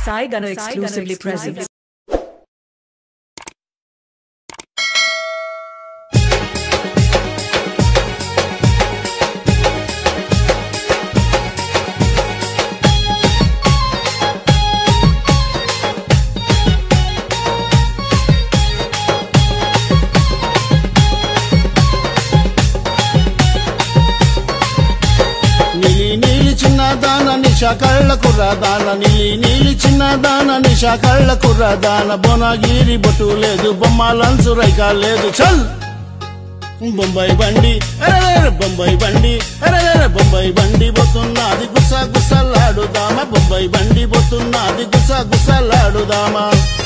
Sai Gano exclusively presents. నీలి నీలి చిన్న దాన నిష కళ్ళ కుర్రదాన నీలి నీలి చిన్న దాన నిష కళ్ళ కుర్రదాన బొనగిరి బొట్టు లేదు బొమ్మ లంచు రైక లేదు చల్ బొంబాయి బండి అరెరెరె బొంబాయి బండి అరెరెరె బొంబాయి బండి పోతున్నది గుస గుసలాడుదామా బొంబాయి బండి పోతున్నది గుస గుసలాడుదామా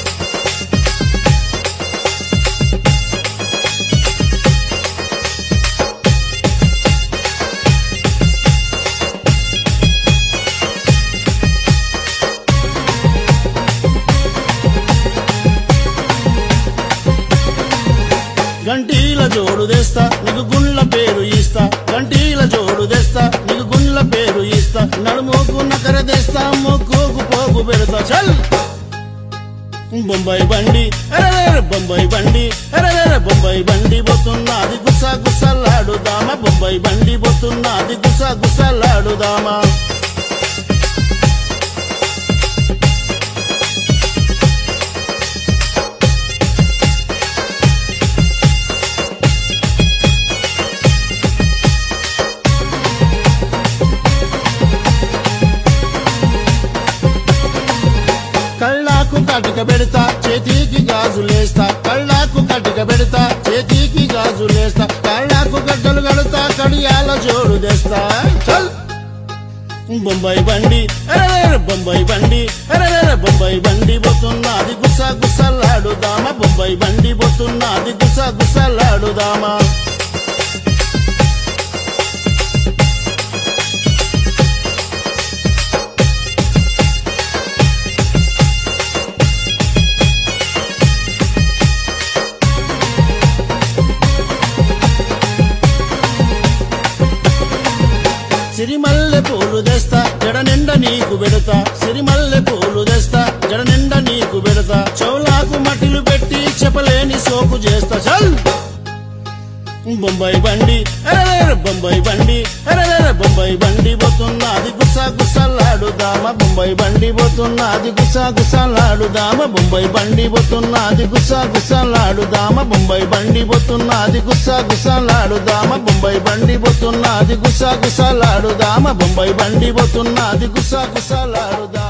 గంటీల జోడు తెస్తా నీకు గుండ్ల పేరు ఇస్తా గంటీల జోడు తెస్తా నీకు గుండ్ల పేరు ఇస్తా నడుమోకు నకర తెస్తా మొక్కుకు పోగు పెడతా చల్ బొంబాయి బండి అరెరెరె బొంబాయి బండి అరెరెరె బొంబాయి బండి పోతున్నది గుస గుసలాడుదామా బొంబాయి బండి పోతున్నది గుస గుసలాడుదామా కళ్ళాకు కటిక పెడతా చేతికి గాజులేస్తా కళ్ళాకు కటిక పెడతా చేతికి గాజులేస్తా కళ్ళాకు గడ్డలు కడతా కడియాల జోడు తెస్తా చల్ బొంబాయి బండి అరెరెరె బొంబాయి బండి అరెరెరె బొంబాయి బండి పోతున్నది గుస గుసలాడుదామా బొంబాయి బండి పోతున్నది గుస గుసలాడుదామా సిరిమల్లె పూలు తెస్తా జడ నిండా నీకు పెడతా సిరిమల్లె పూలు తెస్తా జడ నిండా నీకు పెడతా చౌలాకు మట్టిలు పెట్టి చెప్పలేని సోకు చేస్తా చల్ బొంబాయి బండి అరెరెరె బొంబాయి బండి అరెరెరె బొంబాయి బండి పోతున్నది గుస గుసలాడుదామా బొంబాయి బండి పోతున్నది గుస గుసలాడుదామా బొంబాయి బండి పోతున్నది గుస గుసలాడుదామా బొంబాయి బండి పోతున్నది గుస గుసలాడుదామా బొంబాయి బండి పోతున్నది గుస గుసలాడుదామా బొంబాయి బండి పోతున్నది గుస గుసలాడుదా